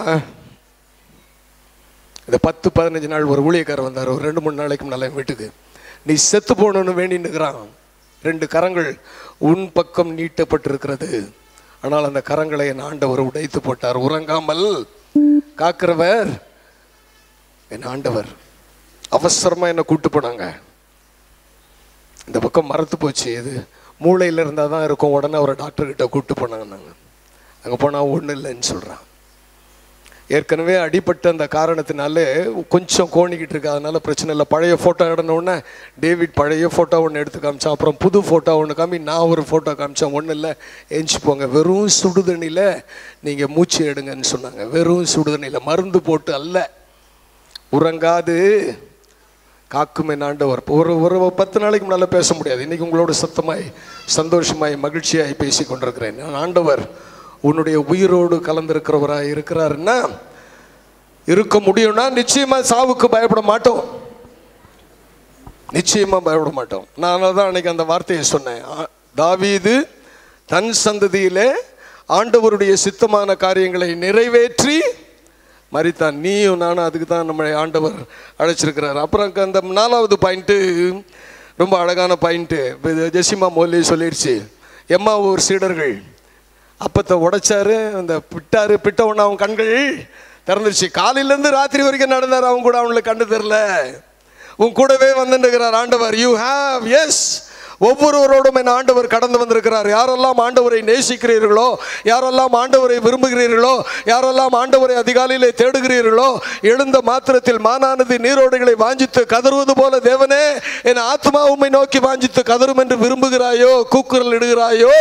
இந்த பத்து பதினஞ்சு நாள் ஒரு ஊழியக்காரர் வந்தார் ஒரு ரெண்டு மூணு நாளைக்கு முன்னால என் வீட்டுக்கு நீ செத்து போகணும்னு வேண்டின்னுக்கிறான் ரெண்டு கரங்கள் உன் பக்கம் நீட்டப்பட்டிருக்கிறது ஆனால் அந்த கரங்களை என் ஆண்டவர் உடைத்து போட்டார் உறங்காமல் காக்கிறவர் என் ஆண்டவர் அவசரமா என்னை கூட்டு போனாங்க இந்த பக்கம் மறத்து போச்சு இது மூளையில் இருந்தால் தான் இருக்கும் உடனே ஒரு டாக்டர்கிட்ட கூட்டு போனாங்க நாங்கள் அங்கே போனால் ஒன்றும் இல்லைன்னு சொல்கிறான் ஏற்கனவே அடிபட்ட அந்த காரணத்தினால கொஞ்சம் கோணிக்கிட்டு இருக்கு அதனால பிரச்சனை இல்லை பழைய ஃபோட்டோ எடுன உடனே டேவிட் பழைய ஃபோட்டோ ஒன்று எடுத்து காமிச்சான் அப்புறம் புது ஃபோட்டோ ஒன்று காமி நான் ஒரு ஃபோட்டோ காமிச்சேன் ஒன்றும் இல்லை எஞ்சி போங்க வெறும் சுடுதண்ணியில் நீங்கள் மூச்சு எடுங்கன்னு சொன்னாங்க வெறும் சுடுதண்ணியில் மருந்து போட்டு அல்ல உறங்காது காக்கும் என் ஆண்டவர் ஒரு ஒரு பத்து நாளைக்கு முன்னால் பேச முடியாது இன்னைக்கு உங்களோட சத்தமாய் சந்தோஷமாய் மகிழ்ச்சியாய் பேசி கொண்டிருக்கிறேன் நான் ஆண்டவர் உன்னுடைய உயிரோடு கலந்திருக்கிறவராய் இருக்கிறாருன்னா இருக்க முடியும்னா நிச்சயமா சாவுக்கு பயப்பட மாட்டோம் நிச்சயமா பயப்பட மாட்டோம் நான் அதனால தான் அன்னைக்கு அந்த வார்த்தையை சொன்னேன் ஆ- தாவீது தன் சந்ததியிலே ஆண்டவருடைய சித்தமான காரியங்களை நிறைவேற்றி மறித்தான் நீயும் நானும் அதுக்கு தான் நம்மளை ஆண்டவர் அழைச்சிருக்கிறார் அப்புறம் அந்த நாலாவது பாயிண்ட்டு ரொம்ப அழகான பாயிண்ட்டு ஜெசிமா மோலி சொல்லிடுச்சு எம்மா ஒரு சீடர்கள் அப்பத்தை உடைச்சாரு அந்த பிட்டாரு பிட்ட உடனே அவன் கண்கள் திறந்துருச்சு காலையிலேருந்து ராத்திரி வரைக்கும் நடந்தார் அவன் கூட அவனுக்கு கண்டு தெரில உன் கூடவே வந்துருக்கிறார் ஆண்டவர் யூ ஹாவ் எஸ் ஒவ்வொருவரோடும் என் ஆண்டவர் கடந்து வந்திருக்கிறார் யாரெல்லாம் ஆண்டவரை நேசிக்கிறீர்களோ யாரெல்லாம் ஆண்டவரை விரும்புகிறீர்களோ யாரெல்லாம் ஆண்டவரை அதிகாலையிலே தேடுகிறீர்களோ எழுந்த மாத்திரத்தில் மானானது நீரோடைகளை வாஞ்சித்து கதறுவது போல தேவனே என் ஆத்மா உம்மை நோக்கி வாஞ்சித்து கதறும் என்று விரும்புகிறாயோ கூக்குரல் இடுகிறாயோ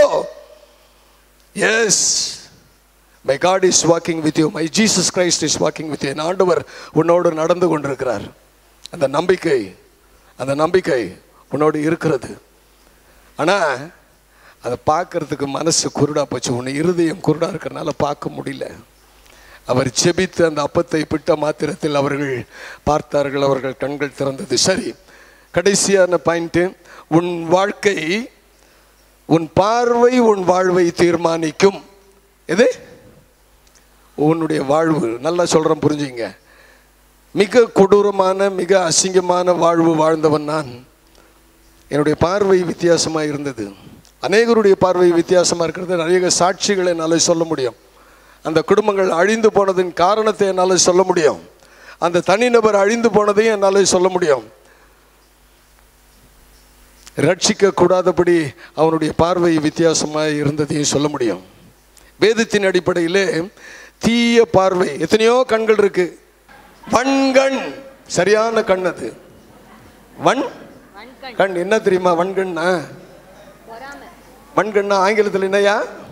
yes my God is walking with you my Jesus Christ is walking with you என் ஆண்டவர் உன்னோடு நடந்து கொண்டிருக்கிறார் அந்த நம்பிக்கை அந்த நம்பிக்கை உன்னோடு இருக்கிறது ஆனால் அதை பார்க்கறதுக்கு மனசு குருடா போச்சு உன்னை இருதயம் குருடா இருக்கிறனால பார்க்க முடியல அவர் செபித்து அந்த அப்பத்தை பிட்ட மாத்திரத்தில் அவர்கள் பார்த்தார்கள் அவர்கள் கண்கள் திறந்தது சரி கடைசியான பாயிண்ட்டு உன் வாழ்க்கை உன் பார்வை உன் வாழ்வை தீர்மானிக்கும் எது உன்னுடைய வாழ்வு நல்லா சொல்கிறேன் புரிஞ்சுங்க மிக கொடூரமான மிக அசிங்கமான வாழ்வு வாழ்ந்தவன் நான் என்னுடைய பார்வை வித்தியாசமாக இருந்தது அநேகருடைய பார்வை வித்தியாசமாக இருக்கிறது நிறைய சாட்சிகளை என்னால் சொல்ல முடியும் அந்த குடும்பங்கள் அழிந்து போனதின் காரணத்தை என்னால் சொல்ல முடியும் அந்த தனிநபர் அழிந்து போனதையும் என்னால் சொல்ல முடியும் ரட்சிக்க கூடாதபடி அவனுடைய பார்வை வித்தியாசமாக இருந்ததையும் சொல்ல முடியும் வேதத்தின் அடிப்படையிலே தீய பார்வை எத்தனையோ கண்கள் இருக்கு வன்கண் சரியான கண் அது வன் கண் என்ன தெரியுமா வன்கண்ணா வன்கண்ணா ஆங்கிலத்தில் என்னையா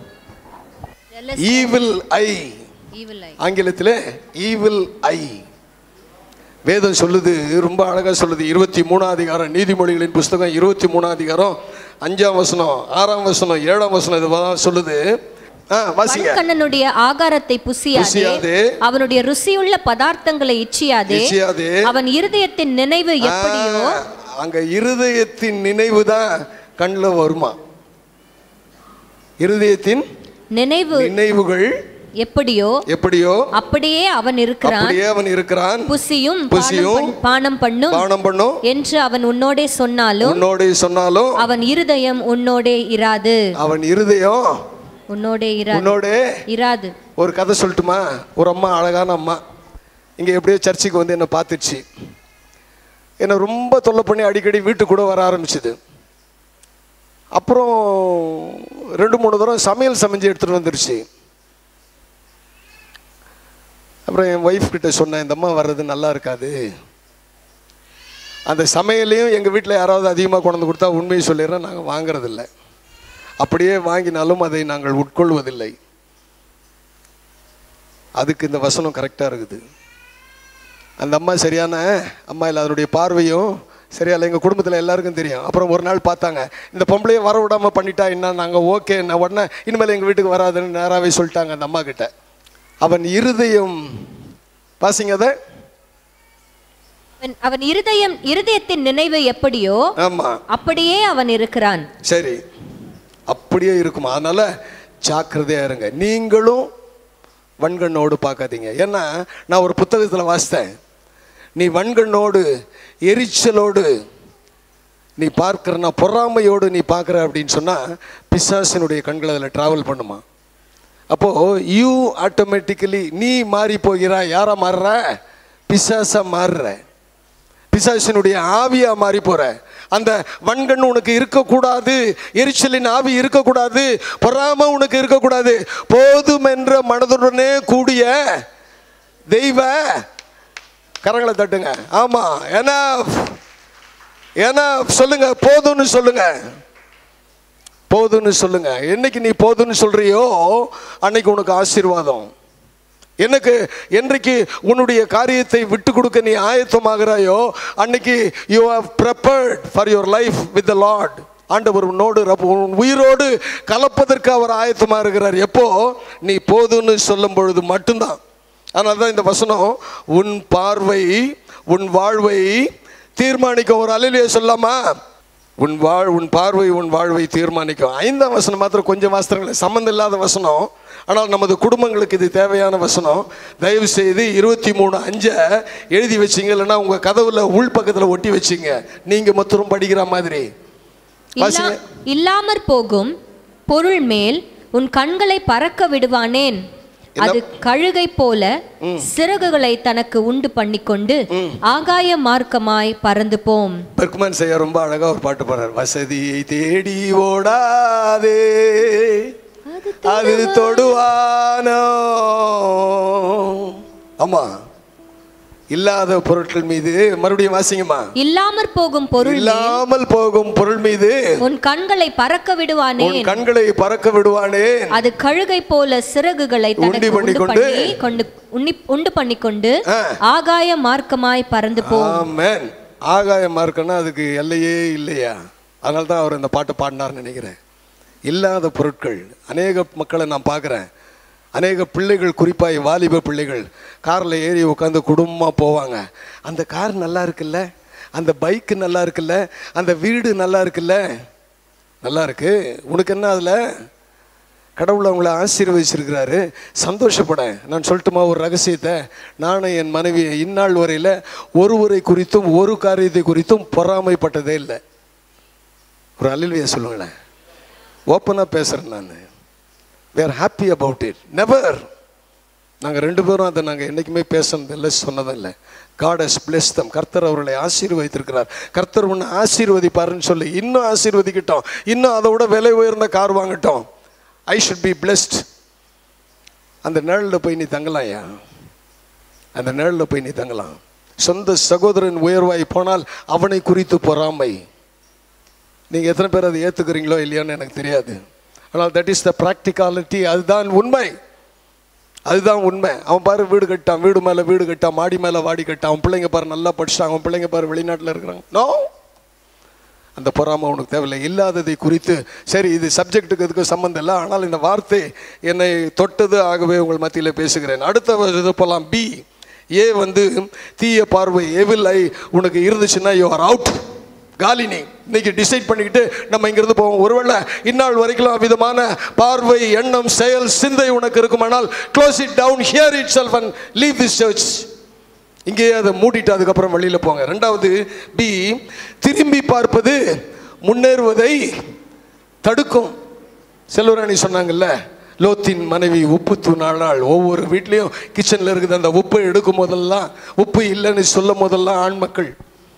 ஈவில் ஐ Evil eye. ஆங்கிலத்தில் ஈவில் ஐ வேதம் சொல்லுது ரொம்ப அழகா சொல்லுது இருபத்தி மூணாம் அதிகாரம் நீதிமொழிகளின் புஸ்தகம் இருபத்தி மூணாம் அதிகாரம் அஞ்சாம் வசனம் ஆறாம் வசனம் ஏழாம் வசனம் இது சொல்லுது ஆ வாசிங்க வன்கண்ணனுடைய ஆகாரத்தை புசியாதே புசியாதே. அவனுடைய ருசியுள்ள பதார்த்தங்களை இச்சியாதே நிச்சயாதே அவன் இருதயத்தின் நினைவு எப்படியோ ஆ, அங்க இருதயத்தின் நினைவு தான் கண்ணில் வருமா இருதயத்தின் நினைவு நினைவுகள் எப்படியோ எப்படியோ அப்படியே அவன் இருக்கிறான் அப்படியே அவன் இருக்கிறான் புசியும் புசியும், பானம் பண்- பானம் பண்ணும் பானம் பண்ணும் என்று அவன் உன்னோடே சொன்னாலும் உன்னோட சொன்னாலும் அவன் இருதயம் உன்னோடே இராது அவன் இருதயம் உன்னோடே இராது உன்னோட இராது ஒரு கதை சொல்லட்டுமா ஒரு அம்மா அழகான அம்மா இங்கே எப்படியோ சர்ச்சுக்கு வந்து என்னை பார்த்துச்சு என்னை ரொம்ப தொல்லை பண்ணி அடிக்கடி வீட்டுக்கு கூட வர ஆரம்பிச்சுது அப்புறம் ரெண்டு மூணு தடவை சமையல் சமைஞ்சு எடுத்துகிட்டு வந்துருச்சு அப்புறம் என் ஒய்ஃப் கிட்ட சொன்னேன் இந்த அம்மா வர்றது நல்லா இருக்காது அந்த சமையலையும் எங்கள் வீட்டில் யாராவது அதிகமாக கொண்டு வந்து கொடுத்தா உண்மையை சொல்லிடுறேன் நாங்கள் வாங்குறதில்ல அப்படியே வாங்கினாலும் அதை நாங்கள் உட்கொள்வதில்லை அதுக்கு இந்த வசனம் கரெக்டாக இருக்குது அந்த அம்மா சரியான அம்மா இல்லை அதனுடைய பார்வையும் சரியா இல்லை எங்கள் குடும்பத்தில் எல்லாருக்கும் தெரியும் அப்புறம் ஒரு நாள் பார்த்தாங்க இந்த பொம்பளையை வர விடாமல் பண்ணிட்டா என்ன நாங்கள் ஓகே நான் உடனே இனிமேல் எங்கள் வீட்டுக்கு வராதுன்னு நேராகவே சொல்லிட்டாங்க அந்த அம்மா கிட்ட அவன் இருதயம் பாசிங்க அதை அவன்- அவன் இருதயம் இருதயத்தின் நினைவு எப்படியோ ஆமாம் அப்படியே அவன் இருக்கிறான் சரி அப்படியே இருக்குமா அதனால ஜாக்கிரதையா இருங்க நீங்களும் வன்கண்ணோடு பார்க்காதீங்க ஏன்னா நான் ஒரு புத்தகத்தில் வாசித்தேன் நீ வன்கண்ணோடு எரிச்சலோடு நீ பார்க்கறனா பொறாமையோடு நீ பார்க்குற அப்படின்னு சொன்னால் பிசாசினுடைய கண்கள் அதில் ட்ராவல் பண்ணுமா அப்போது யூ ஆட்டோமேட்டிக்கலி நீ மாறி போகிறாய் யாரா மாறுற பிசாசா மாறுற பிசாசினுடைய ஆவியா மாறி போற அந்த வன்கண் உனக்கு இருக்கக்கூடாது எரிச்சலின் ஆவி இருக்கக்கூடாது பொறாம உனக்கு இருக்கக்கூடாது போதும் என்ற மனதுடனே கூடிய தெய்வ கரங்களை தட்டுங்க ஆமா ஏன்னா ஏன்னா சொல்லுங்க போதும்னு சொல்லுங்க போதும்னு சொல்லுங்க என்னைக்கு நீ போதும்னு சொல்றியோ அன்னைக்கு உனக்கு ஆசீர்வாதம் எனக்கு என்றைக்கு உன்னுடைய காரியத்தை விட்டு கொடுக்க நீ ஆயத்தமாகிறாயோ அன்னைக்கு you have prepared for your life with the Lord ஆண்டவர் உன்னோடு ரப்ப- உன் உயிரோடு கலப்பதற்கு அவர் ஆயத்தமாக இருக்கிறார் எப்போ நீ போதும்னு சொல்லும் பொழுது மட்டும்தான் அதனால தான் இந்த வசனம் உன் பார்வை உன் வாழ்வை தீர்மானிக்கும் ஒரு அலையிலேயே சொல்லாமா உன் வாழ் உன் பார்வை உன் வாழ்வை தீர்மானிக்கும் ஐந்தாம் வசனம் மாத்திரம் கொஞ்சம் வாசனங்கள் சம்மந்தம் இல்லாத வசனம் ஆனால் நமது குடும்பங்களுக்கு இது தேவையான வசனம் தயவு செய்து இருபத்தி மூணு அஞ்சை எழுதி வச்சிங்க இல்லைன்னா உங்கள் கதவுல உள் பக்கத்தில் ஒட்டி வச்சிங்க நீங்கள் மொத்தரும் படிக்கிற மாதிரி வாசிங்க. இல்லா- இல்லாமற் போகும் பொருள் மேல் உன் கண்களை பறக்க விடுவானேன் அது கழுகை போல சிறகுகளை தனக்கு உண்டு பண்ணிக்கொண்டு ஆகாய மார்க்கமாய் பறந்து போம் பெர்குமான் செய்ய ரொம்ப அழகா ஒரு பாட்டு பாடுறார் வசதியை தேடி ஓடாதே அது தொடுவானோ ஆமா இல்லாத பொருட்கள் மீது மறுபடியும் வாசிங்கம்மா இல்லாமற் போகும் பொருள் மேல் இல்லாமல் போகும் பொருள் மீது உன் கண்களை பறக்க உன் விடுவானேன் கண்களை பறக்க விடுவானே அது கழுகை போல சிறகுகளை உண்டி தனக்கு உண்டு பண்ணிக்கொண்டு, பண்ணி கொண்டு உண்ணி- உண்டு பண்ணிக்கொண்டு ஆ. ஆகாய மார்க்கமாய் பறந்து போம் ஆமென் ஆகாயமா இருக்குன்னா அதுக்கு எல்லையே இல்லையா அதனால தான் அவர் இந்த பாட்டு பாடினார்னு நினைக்கிறேன் இல்லாத பொருட்கள் அநேக மக்களை நான் பார்க்குறேன் அநேக பிள்ளைகள் குறிப்பாக வாலிப பிள்ளைகள் காரில் ஏறி உட்காந்து குடும்பமாக போவாங்க அந்த கார் நல்லா இருக்குல்ல அந்த பைக்கு நல்லா இருக்குல்ல அந்த வீடு நல்லா இருக்குல்ல நல்லா இருக்கு உனக்கு என்ன அதில் கடவுள் அவங்கள ஆசீர்வதிச்சிருக்கிறாரு சந்தோஷப்பட நான் சொல்லட்டுமா ஒரு ரகசியத்தை நானும் என் மனைவி இந்நாள் வரையில் ஒருவரை குறித்தும் ஒரு காரியத்தை குறித்தும் பொறாமைப்பட்டதே இல்லை ஒரு அலில்வியை சொல்லுங்களேன் ஓப்பனாக பேசுகிறேன் நான் we are happy about it never நாங்கள் ரெண்டு பேரும் அதை நாங்கள் என்றைக்குமே பேசுனதில்லை சொன்னதும் இல்லை காட் ஹஸ் பிளெஸ் தம் கர்த்தர் அவர்களை ஆசீர்வதித்திருக்கிறார் கர்த்தர் உன்னை ஆசீர்வதிப்பாருன்னு சொல்லி இன்னும் ஆசீர்வதிக்கட்டும் இன்னும் அதை விட விலை உயர்ந்த கார் வாங்கட்டும் ஐ ஷுட் பி பிளெஸ்ட் அந்த நிழலில் போய் நீ தங்கலாம்யா அந்த நிழலில் போய் நீ தங்கலாம் சொந்த சகோதரன் உயர்வாய் போனால் அவனை குறித்து பொறாமை நீங்கள் எத்தனை பேர் அதை ஏற்றுக்கிறீங்களோ இல்லையான்னு எனக்கு தெரியாது ஆனால் தட் இஸ் த ப்ராக்டிகாலிட்டி அதுதான் உண்மை அதுதான் உண்மை அவன் பாரு வீடு கட்டான் வீடு மேலே வீடு கட்டான் மாடி மேலே வாடி கட்டான் அவன் பிள்ளைங்க பாரு நல்லா படிச்சிட்டாங்க அவன் பிள்ளைங்க பாரு வெளிநாட்டில் இருக்கிறாங்க நோ அந்த பொறாமை உனக்கு தேவையில்லை இல்லாததை குறித்து சரி இது சப்ஜெக்ட்டுக்கு இதுக்கு சம்மந்தம் இல்லை ஆனால் இந்த வார்த்தை என்னை தொட்டது ஆகவே உங்கள் மத்தியில் பேசுகிறேன் அடுத்த இது போகலாம் பி ஏ வந்து தீய பார்வை எவில் ஐ உனக்கு இருந்துச்சுன்னா யூ ஆர் அவுட் காலினி இன்னைக்கு டிசைட் பண்ணிக்கிட்டு நம்ம இங்கிருந்து போவோம் ஒருவேளை இந்நாள் வரைக்கும் விதமான பார்வை எண்ணம் செயல் சிந்தை உனக்கு இருக்குமானால் close it down here itself and leave this church இங்கேயே அதை மூடிட்டு அதுக்கப்புறம் வெளியில் போங்க ரெண்டாவது பி திரும்பி பார்ப்பது முன்னேறுவதை தடுக்கும் செல்வராணி சொன்னாங்கல்ல லோத்தின் மனைவி உப்பு தூணாளாள் ஒவ்வொரு வீட்லேயும் கிச்சனில் இருக்குது அந்த உப்பை எடுக்கும் போதெல்லாம் உப்பு இல்லைன்னு சொல்லும் போதெல்லாம் ஆண் மக்கள்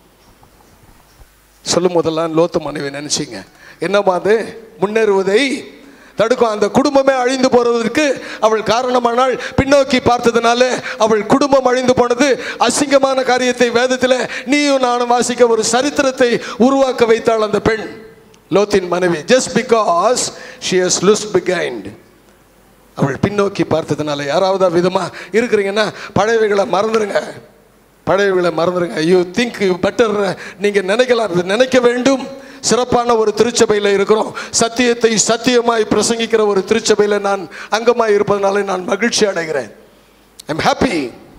சொல்லும் போதெல்லாம் லோத்து மனைவி நினைச்சிங்க என்னம்மா அது முன்னேறுவதை தடுக்கும் அந்த குடும்பமே அழிந்து போறதற்கு அவள் காரணமானால் பின்னோக்கி பார்த்ததுனால அவள் குடும்பம் அழிந்து போனது அசிங்கமான காரியத்தை வேதத்தில் நீயும் நானும் வாசிக்க ஒரு சரித்திரத்தை உருவாக்க வைத்தாள் அந்த பெண் லோத்தின் மனைவி just because she has lose behind அவள் பின்னோக்கி பார்த்ததுனால யாராவது விதமா இருக்கிறீங்கன்னா பழையவைகளை மறந்துடுங்க பழையவைகளை மறந்துடுங்க யூ திங்க் யூ பெட்டர் நீங்கள் நினைக்கலாம் இது நினைக்க வேண்டும் சிறப்பான ஒரு திருச்சபையில் இருக்கிறோம் சத்தியத்தை சத்தியமாய் பிரசங்கிக்கிற ஒரு திருச்சபையில் நான் அங்கமாய் இருப்பதனால நான் மகிழ்ச்சி அடைகிறேன் ஐம் ஹாப்பி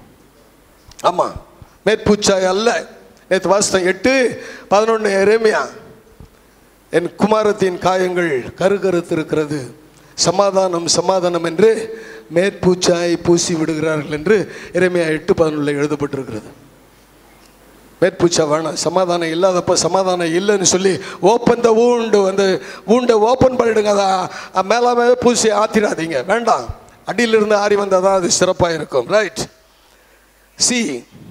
ஆமாம் மேற்பூச்சாய் அல்ல நேற்று வாசித்தேன் எட்டு பதினொன்று எரேமியா என் குமாரத்தின் காயங்கள் கருகருத்து இருக்கிறது சமாதானம் சமாதானம் என்று மேற்பூச்சாய் பூசி விடுகிறார்கள் என்று இறைமையா எட்டு பதினொன்றில் எழுதப்பட்டிருக்கிறது மேற்பூச்சா வேணாம் சமாதானம் இல்லாதப்ப சமாதானம் இல்லைன்னு சொல்லி ஓப்பன் த ஊண்டு வந்து ஊண்டை ஓப்பன் பண்ணிடுங்க அதை மேலாமே பூசி ஆத்திராதீங்க வேண்டாம் அடியிலிருந்து ஆறி வந்தால் தான் அது சிறப்பாக இருக்கும் ரைட் சி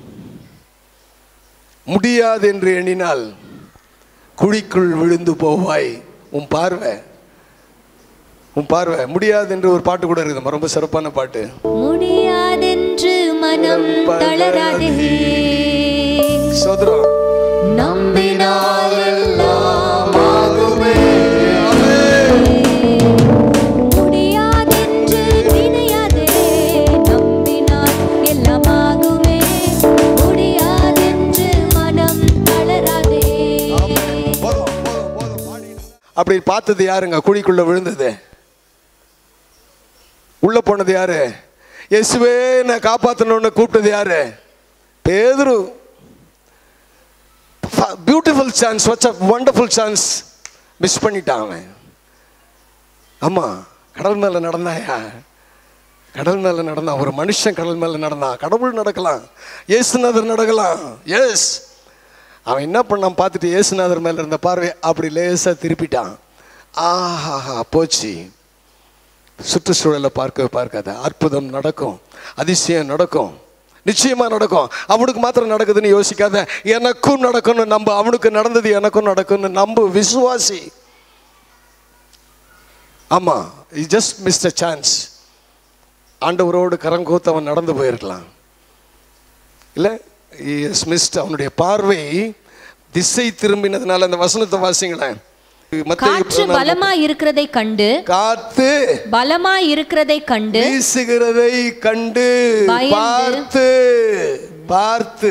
முடியாது என்று எண்ணினால் குழிக்குள் விழுந்து போவாய் உன் பார்வை உன் பார்வை முடியாது என்று ஒரு பாட்டு கூட இருக்குது ரொம்ப சிறப்பான பாட்டு முடியாதென்று மனம் தளராதே சோதரம் நம்பினால் எல்லாம் ஆகுமே. முடியாதென்று நினையாதே நம்பினால் எல்லாம் ஆகுமே முடியாதென்று மனம் தளராதே போதும், போதும், போதும், பாடிடுங்க. அப்படி பார்த்தது யாருங்க குழிக்குள்ள விழுந்தது உள்ள போனது யாரு இயேசுவே நான் காப்பாற்றணும்னு கூப்பிட்டது யாரு பேதுரு beautiful chance what's a wonderful chance miss பண்ணிட்டான் அவன் ஆமா கடல் மேல நடந்தாயா கடல் மேல நடந்தான் ஒரு மனுஷன் கடல் மேல நடந்தான் கடவுள் நடக்கலாம் இயேசுநாதர் நடக்கலாம் எஸ் அவன் என்ன பண்ணான் பார்த்துட்டு இயேசுநாதர் மேல இருந்த பார்வை அப்படி லேசா திருப்பிட்டான் ஆஹாஹா போச்சு சுற்றுச்சூழலை பார்க்க பார்க்காத அற்புதம் நடக்கும் அதிசயம் நடக்கும் நிச்சயமா நடக்கும் அவனுக்கு மாத்திரம் நடக்குதுன்னு யோசிக்காத எனக்கும் நடக்கும்னு நம்ப அவனுக்கு நடந்தது எனக்கும் நடக்கும்னு நம்பு விசுவாசி ஆமா ஜஸ்ட் மிஸ்ட் அ சான்ஸ் ஆண்டவரோடு கரங்கோத்து அவன் நடந்து போயிருக்கலாம் இல்லை இஸ் மிஸ்ட் அவனுடைய பார்வை திசை திரும்பினதுனால அந்த வசனத்தை வாசிங்களேன் மத்தேயு காற்று பதினாலு- பலமா இருக்கிறதை கண்டு காத்து பலமா இருக்கிறதை கண்டு வீசுகிறதை கண்டு பயந்து. பார்த்து பார்த்து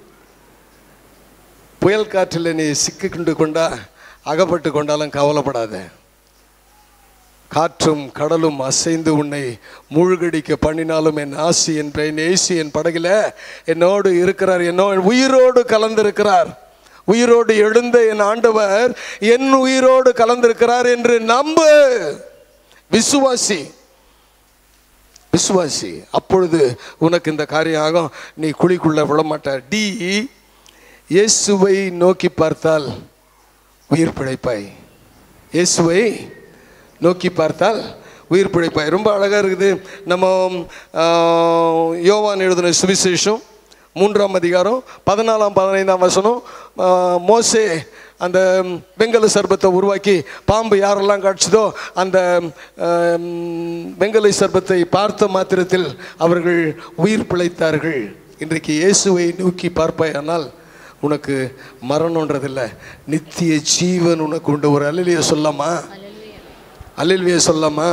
புயல் காற்றில் நீ சிக்கிக்கொண்டு கொண்டா அகப்பட்டு கொண்டாலும் கவலைப்படாத காற்றும் கடலும் அசைந்து உன்னை மூழ்கடிக்க பண்ணினாலும் என் ஆசி என் என் ஏசி என் படகில என்னோடு இருக்கிறார் என்னோ உயிரோடு கலந்திருக்கிறார் உயிரோடு எழுந்த என் ஆண்டவர் என் உயிரோடு கலந்திருக்கிறார் என்று நம்பு விசுவாசி விசுவாசி அப்பொழுது உனக்கு இந்த காரியம் ஆகும் நீ குழிக்குள்ள விழமாட்ட டி இயேசுவை நோக்கி பார்த்தால் உயிர் பிழைப்பாய் இயேசுவை நோக்கி பார்த்தால் உயிர் பிழைப்பாய் ரொம்ப அழகாக இருக்குது நம்ம ஆஹ், யோவான் எழுதின சுவிசேஷம் மூன்றாம் அதிகாரம் பதினாலாம் பதினைந்தாம் வசனம் ஆஹ், மோசே அந்த வெங்கல சர்பத்தை உருவாக்கி பாம்பு யாரெல்லாம் காட்சிதோ அந்த ஆஹ், வெங்கலை சர்பத்தை பார்த்த மாத்திரத்தில் அவர்கள் உயிர் பிழைத்தார்கள் இன்றைக்கு இயேசுவை நோக்கி பார்ப்பாயானால் உனக்கு மரணன்றதில்லை நித்திய ஜீவன் உனக்கு உண்டு ஒரு அலிலிய சொல்லாமா அலில்விய சொல்லாமா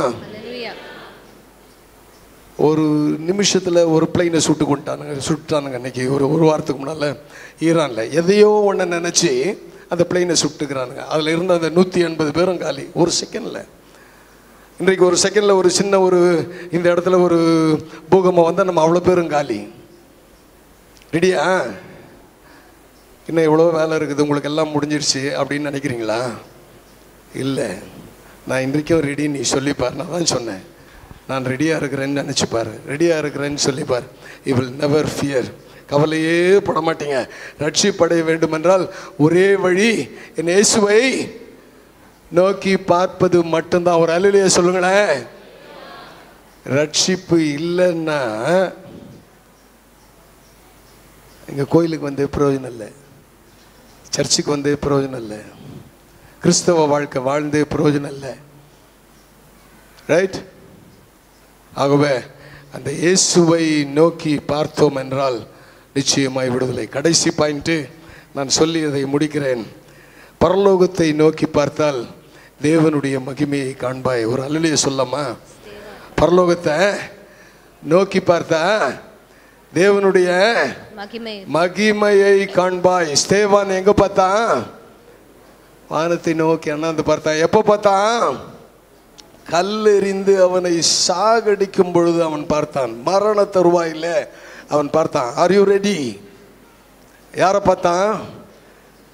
ஒரு நிமிஷத்தில் ஒரு பிளைனை சுட்டு கொண்டானுங்க சுட்டானுங்க அன்னைக்கு ஒரு ஒரு வாரத்துக்கு முன்னால் ஈரானில் எதையோ ஒன்று நினச்சி அந்த பிளைனை சுட்டுக்கிறானுங்க அதில் இருந்த அந்த நூற்றி எண்பது பேரும் காலி ஒரு செகண்டில் இன்றைக்கு ஒரு செகண்டில் ஒரு சின்ன ஒரு இந்த இடத்துல ஒரு பூகம்பம் வந்தால் நம்ம அவ்வளோ பேரும் காலி ரெடியா இன்னும் எவ்வளோ வேலை இருக்குது உங்களுக்கு எல்லாம் முடிஞ்சிருச்சு அப்படின்னு நினைக்கிறீங்களா இல்லை நான் இன்றைக்கும் ரெடி நீ சொல்லிப்பார் நான் தான் சொன்னேன் நான் ரெடியாக இருக்கிறேன்னு நினச்சிப்பார் ரெடியாக இருக்கிறேன்னு சொல்லிப்பார் யூ வில் நெவர் ஃபியர் கவலையே பட மாட்டீங்க ரட்சிப்படைய வேண்டுமென்றால் ஒரே வழி என் இயேசுவை நோக்கி பார்ப்பது மட்டும்தான் ஒரு அலுவலியை சொல்லுங்களேன் ரட்சிப்பு இல்லைன்னா எங்கள் கோயிலுக்கு வந்து பிரயோஜனம் இல்லை சர்ச்சுக்கு வந்து பிரயோஜனம் இல்லை கிறிஸ்தவ வாழ்க்கை வாழ்ந்து பிரயோஜனம் இல்லை ரைட் ஆகவே அந்த இயேசுவை நோக்கி பார்த்தோம் என்றால் நிச்சயமாய் விடுதலை கடைசி பாயிண்ட்டு நான் சொல்லி அதை முடிக்கிறேன் பரலோகத்தை நோக்கி பார்த்தால் தேவனுடைய மகிமையை காண்பாய் ஒரு அலுவலியை சொல்லமா பரலோகத்தை நோக்கி பார்த்தா தேவனுடைய மகிமை மகிமையை காண்பாய் ஸ்தேவான் எங்க பார்த்தான் வானத்தை நோக்கி அண்ணாந்து பார்த்தான் எப்போ பார்த்தான் கல்லெறிந்து அவனை சாகடிக்கும் பொழுது அவன் பார்த்தான் மரண தருவாயில் அவன் பார்த்தான் ஆர் யூ ரெடி யாரை பார்த்தான்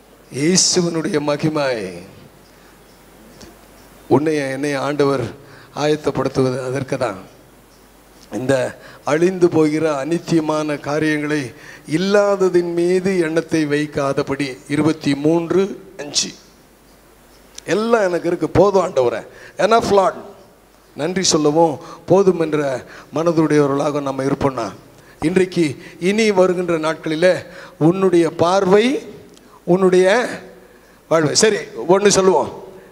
இயேசுவனுடைய மகிமை உன்னை என்னை ஆண்டவர் ஆயத்தப்படுத்துவது அதற்கு தான் இந்த அழிந்து போகிற அனித்தியமான காரியங்களை இல்லாததின் மீது எண்ணத்தை வைக்காதபடி இருபத்தி மூன்று அஞ்சு எல்லாம் எனக்கு இருக்கு போதும் ஆண்டவரே ஏன்னா ஃப்ளாட் நன்றி சொல்லவும் போதும் என்ற மனதுடையவர்களாக நம்ம இருப்போம்னா இன்றைக்கு இனி வருகின்ற நாட்களில் உன்னுடைய பார்வை உன்னுடைய வாழ்வை சரி ஒன்று சொல்லுவோம்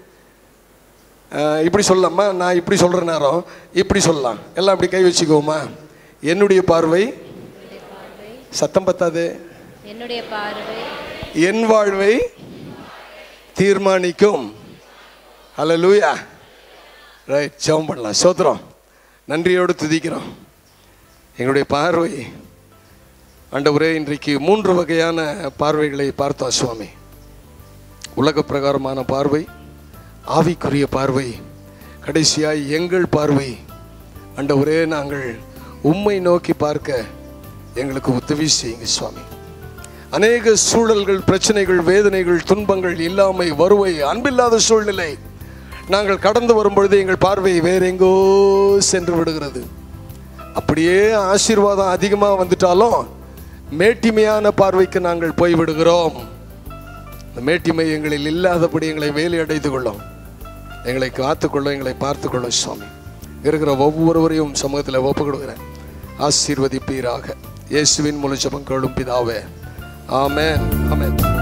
அஹ், இப்படி சொல்லலாமா நான் இப்படி சொல்கிற நேரம் இப்படி சொல்லலாம் எல்லாம் இப்படி கை வச்சுக்குவோமா என்னுடைய பார்வை சத்தம் பத்தாது என்னுடைய பார்வை என் வாழ்வை தீர்மானிக்கும் ஹalleluya ரைட் ஜெபம் பண்ணலாம் சோத்திரம் நன்றியோடு துதிக்கிறோம் எங்களுடைய பார்வை ஆண்டவரே இன்றைக்கு மூன்று வகையான பார்வைகளை பார்த்தோம் சுவாமி உலக பிரகாரமான பார்வை ஆவிக்குரிய பார்வை கடைசியாய் எங்கள் பார்வை ஆண்டவரே நாங்கள் உம்மை நோக்கி பார்க்க எங்களுக்கு உதவி செய்யுங்க சுவாமி அநேக சூழல்கள் பிரச்சனைகள் வேதனைகள் துன்பங்கள் இல்லாமை வருவை அன்பில்லாத சூழ்நிலை நாங்கள் கடந்து வரும்பொழுது எங்கள் பார்வை வேற எங்கோ சென்று விடுகிறது அப்படியே ஆசீர்வாதம் அதிகமாக வந்துட்டாலும் மேட்டிமையான பார்வைக்கு நாங்கள் போய்விடுகிறோம் இந்த மேட்டிமை எங்களில் இல்லாதபடி எங்களை வேலை அடைத்து கொள்ளும் எங்களை காத்துக்கொள்ளும் எங்களை பார்த்துக்கொள்ளும் சுவாமி இருக்கிற ஒவ்வொருவரையும் சமூகத்தில் ஒப்பு கொடுக்குறேன் ஆசீர்வதிப்பீராக இயேசுவின் முழு ஜெபம் கேளும் பிதாவே ஆமென் ஆமென்